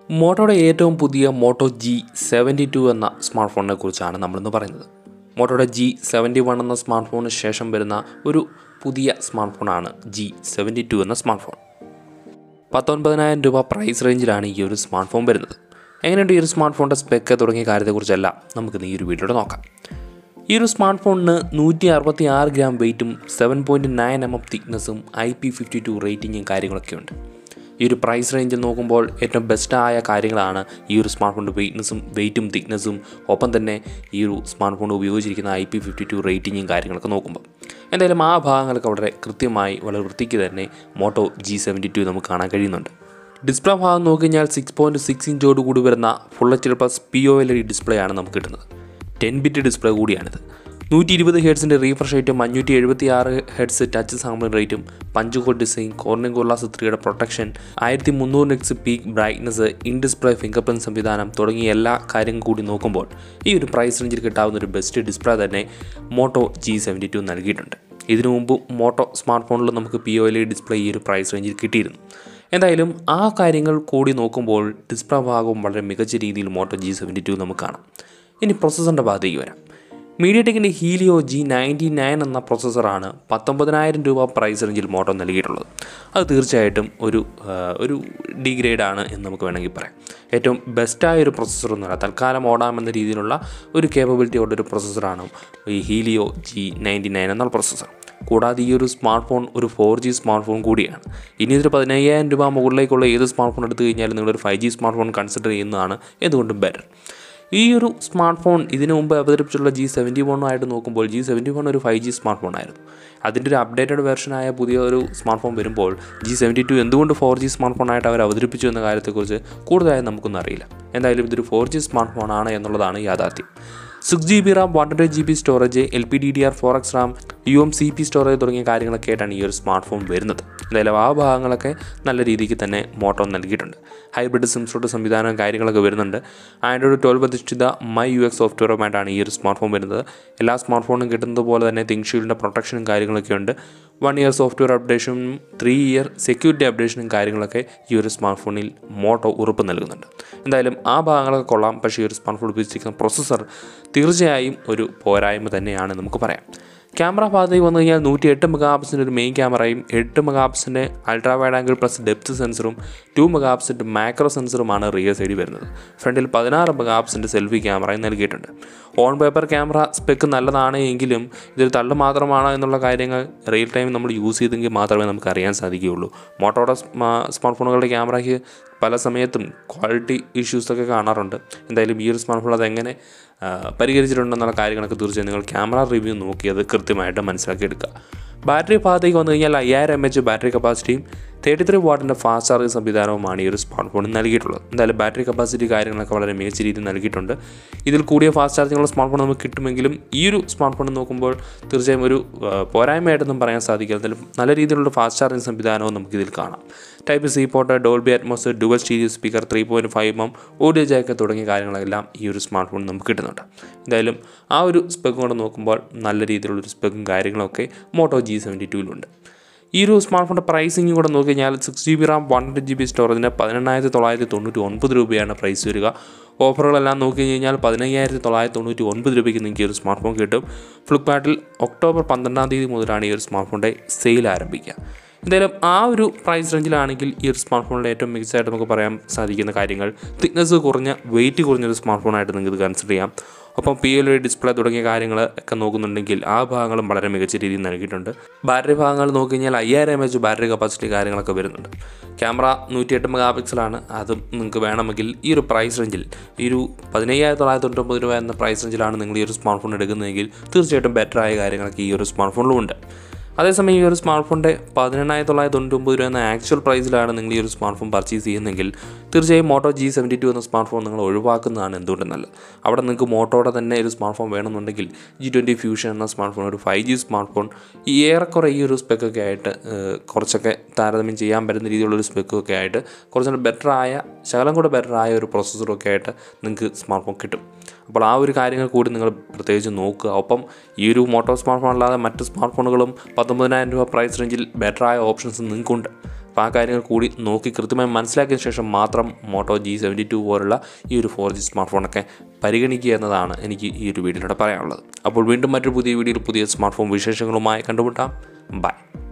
മോട്ടോയുടെ ഏറ്റവും പുതിയ Moto G seventy two എന്ന സ്മാർട്ട് ഫോണിനെ കുറിച്ചാണ് നമ്മളിന്ന് പറയുന്നത് മോട്ടോയുടെ ജി സെവൻറ്റി വൺ എന്ന സ്മാർട്ട് ഫോണിന് ശേഷം വരുന്ന ഒരു പുതിയ സ്മാർട്ട് ഫോണാണ് ജി സെവൻറ്റി ടു എന്ന സ്മാർട്ട് ഫോൺ പത്തൊൻപതിനായിരം രൂപ പ്രൈസ് റേഞ്ചിലാണ് ഈ ഒരു സ്മാർട്ട് ഫോൺ വരുന്നത് എങ്ങനെയുണ്ട് ഈ ഒരു സ്മാർട്ട് ഫോണിൻ്റെ സ്പെക്ക് തുടങ്ങിയ കാര്യത്തെക്കുറിച്ചെല്ലാം നമുക്ക് ഈ ഒരു വീഡിയോയുടെ നോക്കാം ഈ ഒരു സ്മാർട്ട് ഫോണിന് നൂറ്റി അറുപത്തി ആറ് ഗ്രാം വെയിറ്റും seven point nine M M തിക്നെസ്സും ഐ പി ഫിഫ്റ്റി ടു റേറ്റിങ്ങും കാര്യങ്ങളൊക്കെ ഉണ്ട് ഈ ഒരു പ്രൈസ് റേഞ്ചിൽ നോക്കുമ്പോൾ ഏറ്റവും ബെസ്റ്റായ കാര്യങ്ങളാണ് ഈ ഒരു സ്മാർട്ട് ഫോണിൻ്റെ വെയിറ്റ്നസ്സും വെയിറ്റും തിക്നെസ്സും ഒപ്പം തന്നെ ഈ ഒരു സ്മാർട്ട് ഫോൺ ഉപയോഗിച്ചിരിക്കുന്ന ഐ പി ഫിഫ്റ്റി ടു റേറ്റിങ്ങും കാര്യങ്ങളൊക്കെ നോക്കുമ്പോൾ എന്തായാലും ആ ഭാഗങ്ങളൊക്കെ വളരെ കൃത്യമായി വളരെ വൃത്തിക്ക് തന്നെ മോട്ടോ ജി സെവൻറ്റി ടു നമുക്ക് കാണാൻ കഴിയുന്നുണ്ട് ഡിസ്പ്ലേ ഭാഗം നോക്കിക്കഴിഞ്ഞാൽ സിക്സ് പോയിൻറ്റ് സിക്സ് ഇഞ്ചോട് കൂടി വരുന്ന full H D plus P O L E display ആണ് നമുക്ക് കിട്ടുന്നത് ടെൻ ബിറ്റ് ഡിസ്പ്ലേ കൂടിയാണിത് നൂറ്റി ഇരുപത് ഹെഡ്സിൻ്റെ റീഫ്രഷ് റേറ്റും അഞ്ഞൂറ്റി എഴുപത്തി ആറ് ഹെഡ്സ് ടച്ച് സാമ്പിൾ റേറ്റും പഞ്ച് കോഡ് ഡിസൈൻ കോർണിംഗ് ഗോർലാസ് ത്രീയുടെ പ്രൊട്ടക്ഷൻ ആയിരത്തി മുന്നൂറ് X peak brightness in display fingerprint സംവിധാനം തുടങ്ങിയ എല്ലാ കാര്യങ്ങളും കൂടി നോക്കുമ്പോൾ ഈ ഒരു പ്രൈസ് റേഞ്ചിൽ കിട്ടാവുന്ന ഒരു ബെസ്റ്റ് ഡിസ്പ്ലേ തന്നെ മോട്ടോ ജി സെവൻറ്റി ടു നൽകിയിട്ടുണ്ട് ഇതിനു മുമ്പ് മോട്ടോ സ്മാർട്ട് ഫോണിൽ നമുക്ക് പി ഒ എൽ ഡിസ്പ്ലേ ഈ ഒരു പ്രൈസ് റേഞ്ചിൽ കിട്ടിയിരുന്നു എന്തായാലും ആ കാര്യങ്ങൾ കൂടി നോക്കുമ്പോൾ ഡിസ്പ്ലേ ഭാഗവും വളരെ മികച്ച രീതിയിൽ മോട്ടോ ജി സെവൻറ്റി ടു നമുക്ക് കാണാം ഇനി പ്രൊസസ്സറിൻ്റെ ഭാഗത്തേക്ക് വരാം മീഡിയ ടെക്കിൻ്റെ ഹീലിയോ ജി നയൻറ്റി നയൻ എന്ന പ്രൊസസ്സറാണ് പത്തൊമ്പതിനായിരം രൂപ പ്രൈസ് റേഞ്ചിൽ മോട്ടോ നൽകിയിട്ടുള്ളത് അത് തീർച്ചയായിട്ടും ഒരു ആ, ഒരു ഡിഗ്രേഡാണ് എന്ന് നമുക്ക് വേണമെങ്കിൽ പറയാം ഏറ്റവും ബെസ്റ്റായ ഒരു പ്രൊസസ്സർ എന്നല്ല തൽക്കാലം ഓടാമെന്ന രീതിയിലുള്ള ഒരു കേപ്പബിലിറ്റി ഉള്ള ഒരു പ്രൊസസ്സറാണ് ഈ ഹീലിയോ ജി നയൻറ്റി നയൻ എന്ന പ്രൊസസ്സർ കൂടാതെ ഈ ഒരു സ്മാർട്ട് ഫോൺ ഒരു ഫോർ ജി സ്മാർട്ട് ഫോൺ കൂടിയാണ് ഇനി ഇതൊരു പതിനയ്യായിരം രൂപ മുകളിലേക്കുള്ള ഏത് സ്മാർട്ട് ഫോൺ എടുത്തു കഴിഞ്ഞാലും നിങ്ങളൊരു five G smart phone consider ചെയ്യുന്നതാണ് എന്തുകൊണ്ടും ബെറ്റർ ഈ ഒരു സ്മാർട്ട് ഫോൺ ഇതിനു മുമ്പ് അവതരിപ്പിച്ചുള്ള ജി സെവൻറ്റി വണ്ണുമായിട്ട് നോക്കുമ്പോൾ ജി സെവൻറ്റി വൺ ഒരു ഫൈവ് ജി സ്മാർട്ട് ഫോൺ ആയിരുന്നു അതിൻ്റെ ഒരു അപ്ഡേറ്റഡ് വെർഷനായ പുതിയ ഒരു സ്മാർട്ട് ഫോൺ വരുമ്പോൾ ജി സെവൻറ്റി ടു എന്തുകൊണ്ട് ഫോർ ജി സ്മാർട്ട് ഫോണായിട്ട് അവർ അവതരിപ്പിച്ചു എന്ന കാര്യത്തെക്കുറിച്ച് കൂടുതലായി നമുക്കൊന്നും അറിയില്ല എന്തായാലും ഇതൊരു ഫോർ ജി സ്മാർട്ട് ഫോണാണ് എന്നുള്ളതാണ് യാഥാർത്ഥ്യം six G B RAM one hundred G B storage L P D D R four X RAM U M C P storage തുടങ്ങിയ കാര്യങ്ങളൊക്കെ ആയിട്ടാണ് ഈ ഒരു സ്മാർട്ട് ഫോൺ വരുന്നത് എന്തായാലും ആ ഭാഗങ്ങളൊക്കെ നല്ല രീതിക്ക് തന്നെ മോട്ടോ നൽകിയിട്ടുണ്ട് ഹൈബ്രിഡ് സിം സ്ലോട്ട് സംവിധാനവും കാര്യങ്ങളൊക്കെ വരുന്നുണ്ട് ആൻഡ്രോയിഡ് ട്വൽവ് അധിഷ്ഠിത മൈ യു എക്സ് സോഫ്റ്റ്വെയറുമായിട്ടാണ് ഈ ഒരു സ്മാർട്ട് ഫോൺ വരുന്നത് എല്ലാ സ്മാർട്ട് ഫോണും കിട്ടുന്നത് പോലെ തന്നെ തിങ്ക് ഷീൽഡിൻ്റെ പ്രൊട്ടക്ഷനും കാര്യങ്ങളൊക്കെ ഉണ്ട് വൺ ഇയർ സോഫ്റ്റ്വെയർ അപ്ഡേഷനും ത്രീ ഇയർ സെക്യൂരിറ്റി അപ്ഡേഷനും കാര്യങ്ങളൊക്കെ ഈ ഒരു സ്മാർട്ട് ഫോണിൽ മോട്ടോ ഉറപ്പ് നൽകുന്നുണ്ട് എന്തായാലും ആ ഭാഗങ്ങളൊക്കെ കൊള്ളാം പക്ഷേ ഈ ഒരു സ്മാർട്ട് ഫോൺ ഉപയോഗിച്ചിരിക്കുന്ന പ്രൊസസ്സർ തീർച്ചയായും ഒരു പോരായ്മ തന്നെയാണ് നമുക്ക് പറയാം ക്യാമറ ഭാഗത്തേക്ക് വന്നു കഴിഞ്ഞാൽ നൂറ്റി എട്ട് മെഗാ പിക്സിൻ്റെ ഒരു മെയിൻ ക്യാമറയും എട്ട് മെഗാ പിക്സിൻ്റെ ultra wide angle plus depth സെൻസറും ടു മെഗാ പിക്സിൻ്റെ മാക്രോ സെൻസറുമാണ് റിയർ സൈഡിൽ വരുന്നത് ഫ്രണ്ടിൽ പതിനാറ് മെഗാ പിക്സിൻ്റെ സെൽഫി ക്യാമറയും നൽകിയിട്ടുണ്ട് ഓൺ പേപ്പർ ക്യാമറ സ്പെക്ക് നല്ലതാണ് എങ്കിലും ഇതൊരു തള്ളു മാത്രമാണോ എന്നുള്ള കാര്യങ്ങൾ റിയൽ ടൈം നമ്മൾ യൂസ് ചെയ്തെങ്കിൽ മാത്രമേ നമുക്ക് അറിയാൻ സാധിക്കുകയുള്ളൂ മോട്ടോയുടെ സ്മാർട്ട് ഫോണുകളുടെ ക്യാമറയ്ക്ക് പല സമയത്തും ക്വാളിറ്റി ഇഷ്യൂസൊക്കെ കാണാറുണ്ട് എന്തായാലും ഈ ഒരു സ്മാർട്ട് ഫോൺ അതെങ്ങനെ ആ, പരിഹരിച്ചിട്ടുണ്ടെന്നുള്ള കാര്യങ്ങളൊക്കെ തീർച്ചയായും നിങ്ങൾ ക്യാമറ റിവ്യൂ നോക്കി അത് കൃത്യമായിട്ട് മനസ്സിലാക്കി എടുക്കുക ബാറ്ററി ഭാഗത്തേക്ക് വന്നു കഴിഞ്ഞാൽ അയ്യായിരം എം എച്ച് ബാറ്ററി കപ്പാസിറ്റിയും തേർട്ടി ത്രീ വാട്ടിൻ്റെ ഫാസ്റ്റ് ചാർജിങ് സംവിധാനവുമാണ് ഈ ഒരു സ്മാർട്ട് ഫോണിൽ നൽകിയിട്ടുള്ളത് എന്തായാലും ബാറ്ററി കപ്പാസിറ്റി കാര്യങ്ങളൊക്കെ വളരെ മികച്ച രീതിയിൽ നൽകിയിട്ടുണ്ട് ഇതിൽ കൂടിയ ഫാസ്റ്റ് ചാർജിങ്ങുള്ള സ്മാർട്ട് ഫോൺ നമുക്ക് കിട്ടുമെങ്കിലും ഈ ഒരു സ്മാർട്ട് ഫോൺ നോക്കുമ്പോൾ തീർച്ചയായും ഒരു ആ, പോരായ്മയായിട്ടൊന്നും പറയാൻ സാധിക്കില്ല എന്തായാലും നല്ല രീതിയിലുള്ള ഫാസ്റ്റ് ചാർജിങ് സംവിധാനവും നമുക്കിതിൽ കാണാം type C port Dolby Atmos dual stereo speaker three point five M audio jack തുടങ്ങിയ കാര്യങ്ങളെല്ലാം ഈ ഒരു സ്മാർട്ട് ഫോൺ നമുക്ക് കിട്ടുന്നുണ്ട് എന്തായാലും ആ ഒരു സ്പെക്കും കൂടെ നോക്കുമ്പോൾ നല്ല രീതിയിലുള്ളൊരു സ്പെക്കും കാര്യങ്ങളൊക്കെ മോട്ടോ ജി സെവൻറ്റി ടുവിലുണ്ട് ഈ ഒരു സ്മാർട്ട് ഫോണിൻ്റെ പ്രൈസിങ് കൂടെ നോക്കി കഴിഞ്ഞാൽ six G B RAM one hundred G B സ്റ്റോറേജിന് പതിനെണ്ണായിരത്തി തൊള്ളായിരത്തി തൊണ്ണൂറ്റി ഒൻപത് രൂപയാണ് പ്രൈസ് വരിക ഓഫറുകളെല്ലാം നോക്കി കഴിഞ്ഞാൽ പതിനയ്യായിരത്തി തൊള്ളായിരത്തി തൊണ്ണൂറ്റി ഒൻപത് രൂപയ്ക്ക് നിങ്ങൾക്ക് ഈ ഒരു സ്മാർട്ട് ഫോൺ കിട്ടും ഫ്ലിപ്കാർട്ടിൽ ഒക്ടോബർ പന്ത്രണ്ടാം തീയതി മുതലാണ് ഈ ഒരു സ്മാർട്ട് ഫോണിൻ്റെ സെയിൽ ആരംഭിക്കുക എന്തായാലും ആ ഒരു പ്രൈസ് റേഞ്ചിലാണെങ്കിൽ ഈ ഒരു സ്മാർട്ട് ഫോണിൻ്റെ ഏറ്റവും മികച്ചതായിട്ട് നമുക്ക് പറയാൻ സാധിക്കുന്ന കാര്യങ്ങൾ തിക്നെസ് കുറഞ്ഞ വെയിറ്റ് കുറഞ്ഞൊരു സ്മാർട്ട് ഫോണായിട്ട് നിങ്ങൾക്ക് ഇത് കൺസിഡർ ചെയ്യാം ഒപ്പം പി എൽ ഡിസ്പ്ലേ തുടങ്ങിയ കാര്യങ്ങൾ ഒക്കെ നോക്കുന്നുണ്ടെങ്കിൽ ആ ഭാഗങ്ങളും വളരെ മികച്ച രീതിയിൽ നൽകിയിട്ടുണ്ട് ബാറ്ററി ഭാഗങ്ങൾ നോക്കി കഴിഞ്ഞാൽ അയ്യായിരം എം എച്ച് ബാറ്ററി കപ്പാസിറ്റി കാര്യങ്ങളൊക്കെ വരുന്നുണ്ട് ക്യാമറ നൂറ്റിയെട്ട് മെഗാ പിക്സലാണ് അതും നിങ്ങൾക്ക് വേണമെങ്കിൽ ഈ ഒരു പ്രൈസ് റേഞ്ചിൽ ഈ ഒരു പതിനയ്യായിരത്തി തൊള്ളായിരത്തി തൊണ്ണൂറ്റൊമ്പത് രൂപ എന്ന പ്രൈസ് റേഞ്ചിലാണ് നിങ്ങൾ ഈ ഒരു സ്മാർട്ട് ഫോൺ എടുക്കുന്നതെങ്കിൽ തീർച്ചയായിട്ടും ബെറ്റർ ആയ കാര്യങ്ങളൊക്കെ ഈ ഒരു സ്മാർട്ട് ഫോണിലും ഉണ്ട് അതേസമയം ഈ ഒരു സ്മാർട്ട് ഫോണിൻ്റെ പതിനെണ്ണായിരത്തി തൊള്ളായിരത്തി തൊണ്ണൂറ്റൊമ്പത് രൂപ എന്ന ആക്ച്വൽ പ്രൈസിലാണ് നിങ്ങൾ ഈ ഒരു സ്മാർട്ട് ഫോൺ പർച്ചേസ് ചെയ്യുന്നതെങ്കിൽ തീർച്ചയായും മോട്ടോ ജി സെവൻറ്റി ടു എന്ന സ്മാർട്ട് ഫോൺ നിങ്ങൾ ഒഴിവാക്കുന്നതാണ് എന്തുകൊണ്ടും നല്ലത് അവിടെ നിങ്ങൾക്ക് മോട്ടോയുടെ തന്നെ ഒരു സ്മാർട്ട് ഫോൺ വേണമെന്നുണ്ടെങ്കിൽ ജി ട്വൻറ്റി ഫ്യൂഷൻ എന്ന സ്മാർട്ട് ഫോൺ ഒരു ഫൈവ് ജി സ്മാർട്ട് ഫോൺ ഈ ഏറെക്കുറെ ഈ ഒരു സ്പെക്കൊക്കെ ആയിട്ട് ഏഹ്, കുറച്ചൊക്കെ താരതമ്യം ചെയ്യാൻ പറ്റുന്ന രീതിയിലുള്ള ഒരു സ്പെക്കൊക്കെ ആയിട്ട് കുറച്ചുകൂടെ ബെറ്റർ ആയ ശകലം കൂടെ ബെറ്റർ ആയ ഒരു പ്രോസസ്സറൊക്കെ ആയിട്ട് നിങ്ങൾക്ക് സ്മാർട്ട് ഫോൺ കിട്ടും അപ്പോൾ ആ ഒരു കാര്യങ്ങൾ കൂടി നിങ്ങൾ പ്രത്യേകിച്ച് നോക്കുക ഒപ്പം ഈ ഒരു മോട്ടോ സ്മാർട്ട് ഫോൺ അല്ലാതെ മറ്റ് സ്മാർട്ട് ഫോണുകളും പത്തൊമ്പതിനായിരം രൂപ പ്രൈസ് റേഞ്ചിൽ ബെറ്റർ ആയ ഓപ്ഷൻസ് നിങ്ങൾക്കുണ്ട് അപ്പോൾ ആ കാര്യങ്ങൾ കൂടി നോക്കി കൃത്യമായി മനസ്സിലാക്കിയ ശേഷം മാത്രം മോട്ടോ ജി സെവൻറ്റി ടു പോലുള്ള ഈ ഒരു ഫോർ ജി സ്മാർട്ട് ഫോണൊക്കെ പരിഗണിക്കുക എന്നതാണ് എനിക്ക് ഈ ഒരു വീഡിയോയിലൂടെ പറയാനുള്ളത് അപ്പോൾ വീണ്ടും മറ്റൊരു പുതിയ വീഡിയോയിൽ പുതിയ സ്മാർട്ട് ഫോൺ വിശേഷങ്ങളുമായി കണ്ടുമുട്ടാം ബൈ